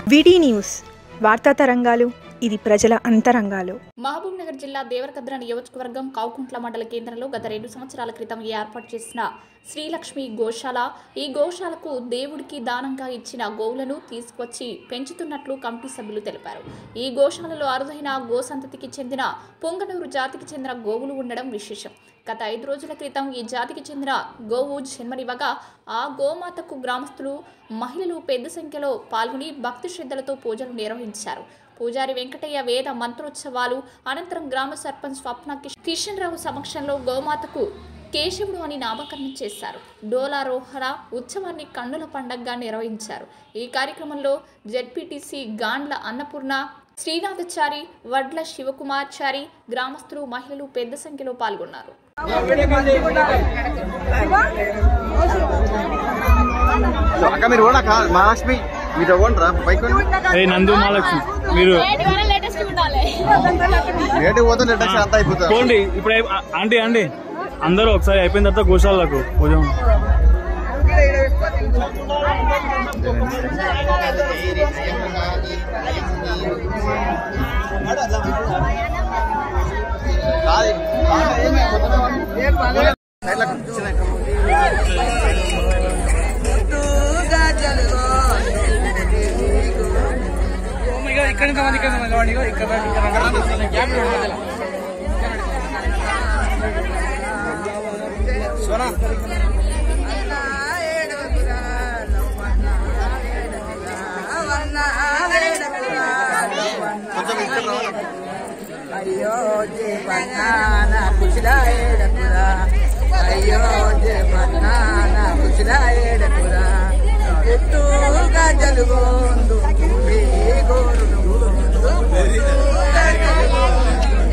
విడి న్యూస్ వార్తా తరంగాలు ఇది ప్రజల అంతరంగాలు మహబూబ్ నగర్ జిల్లా దేవరకద్ర నియోజకవర్గం కావుకుంట్ల మండల కేంద్రంలో గత రెండు సంవత్సరాల క్రితం ఏర్పాటు చేసిన శ్రీలక్ష్మి గోశాల ఈ గోశాలకు దేవుడికి దానంగా ఇచ్చిన గోవులను తీసుకొచ్చి పెంచుతున్నట్లు కమిటీ సభ్యులు తెలిపారు ఈ గోశాలలో అరుదైన గో సంతతికి చెందిన పొంగనూరు జాతికి చెందిన గోవులు ఉండడం విశేషం గత ఐదు రోజుల క్రితం ఈ జాతికి చెందిన గోవు జన్మనివ్వగా ఆ గోమాతకు గ్రామస్తులు మహిళలు పెద్ద సంఖ్యలో పాల్గొని భక్తి శ్రద్ధలతో పూజలు నిర్వహించారు పూజారి వెంకటయ్య వేద మంత్రోత్సవాలు అనంతరం గ్రామ సర్పంచ్ స్వప్న కిష్- కిషన్ రావు సమక్షంలో గోమాతకు కేశవుడు అని నామకరణం చేశారు డోలారోహణ ఉత్సవాన్ని కన్నుల పండగగా నిర్వహించారు ఈ కార్యక్రమంలో జెడ్పీటీసీ గాండ్ల అన్నపూర్ణ శ్రీనాథచారి వడ్ల శివకుమార్చారి గ్రామస్తులు మహిళలు పెద్ద సంఖ్యలో పాల్గొన్నారు అక్క మీరు కూడా మహాలక్ష్మి మీరు ఇవ్వండి రా పైకి ఏ నందు మహాలక్ష్మి మీరు లేట్ పోతే నెట్ అంత అయిపోతుంది పోండి ఇప్పుడు అయి- ఆ- ఆంటీ అండి అందరూ ఒకసారి అయిపోయిన తర్వాత గోశాలకు పూజ కొంచెం ఇక్కడ రావాలి. అయ్యో జీవన్నాన కుశలాయేడకురా అయ్యో జీవన్నాన కుశలాయేడకురా ఎత్తుగా జలుగోందు మీ గోరుడు ఎత్తుగా జలుగోందు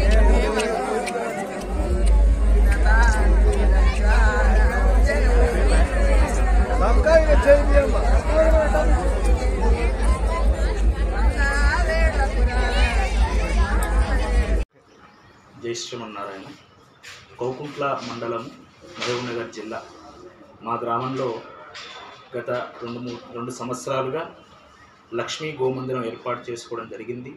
జై శ్రీమన్నారాయణ కౌకుంట్ల మండలం మహబూబ్నగర్ జిల్లా మా గ్రామంలో గత రెండు మూడు రెండు సంవత్సరాలుగా లక్ష్మీ గోమందిరం ఏర్పాటు చేసుకోవడం జరిగింది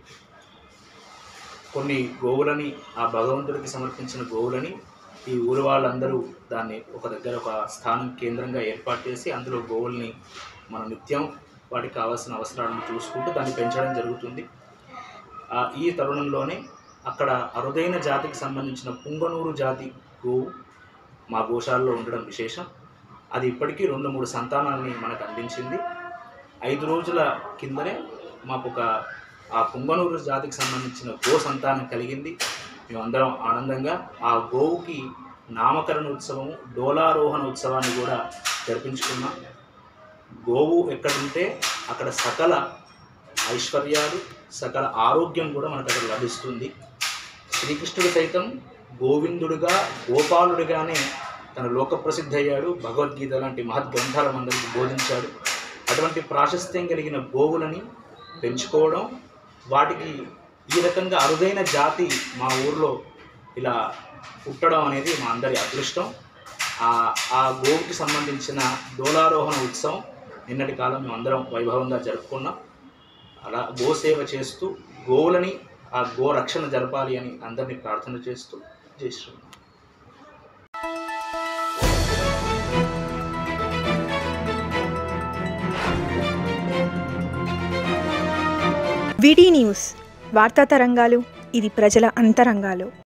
కొన్ని గోవులని ఆ భగవంతుడికి సమర్పించిన గోవులని ఈ ఊరు వాళ్ళందరూ దాన్ని ఒక దగ్గర ఒక స్థానం కేంద్రంగా ఏర్పాటు చేసి అందులో గోవుల్ని మనం నిత్యం వాటికి కావాల్సిన అవసరాలను చూసుకుంటూ దాన్ని పెంచడం జరుగుతుంది ఆ ఈ తరుణంలోనే అక్కడ అరుదైన జాతికి సంబంధించిన పుంగనూరు జాతి గోవు మా గోశాలలో ఉండడం విశేషం అది ఇప్పటికీ రెండు మూడు సంతానాన్ని మనకు అందించింది ఐదు రోజుల కిందనే మాకు ఒక ఆ పుంగనూరు జాతికి సంబంధించిన గో సంతానం కలిగింది మేమందరం ఆనందంగా ఆ గోవుకి నామకరణ ఉత్సవము డోలారోహణ ఉత్సవాన్ని కూడా జరిపించుకున్నాం గోవు ఎక్కడుంటే అక్కడ సకల ఐశ్వర్యాలు సకల ఆరోగ్యం కూడా మనకు అక్కడ లభిస్తుంది శ్రీకృష్ణుడు సైతం గోవిందుడుగా గోపాలుడిగానే తన లోక ప్రసిద్ధి అయ్యాడు భగవద్గీత లాంటి మహత్ గ్రంథాలను అందరికీ బోధించాడు అటువంటి ప్రాశస్త్యం కలిగిన గోవులని పెంచుకోవడం వాటికి ఈ రకంగా అరుదైన జాతి మా ఊర్లో ఇలా పుట్టడం అనేది మా అందరి అదృష్టం ఆ ఆ గోవుకి సంబంధించిన డోలారోహణ ఉత్సవం నిన్నటి కాలం మేము అందరం వైభవంగా జరుపుకున్నాం అలా గోసేవ చేస్తూ గోవులని ఆ గో రక్షణ జరపాలి అని అందరినీ ప్రార్థన చేస్తూ జై శ్రీరామ్ విడి న్యూస్ వార్తా తరంగాలు ఇది ప్రజల అంతరంగాలు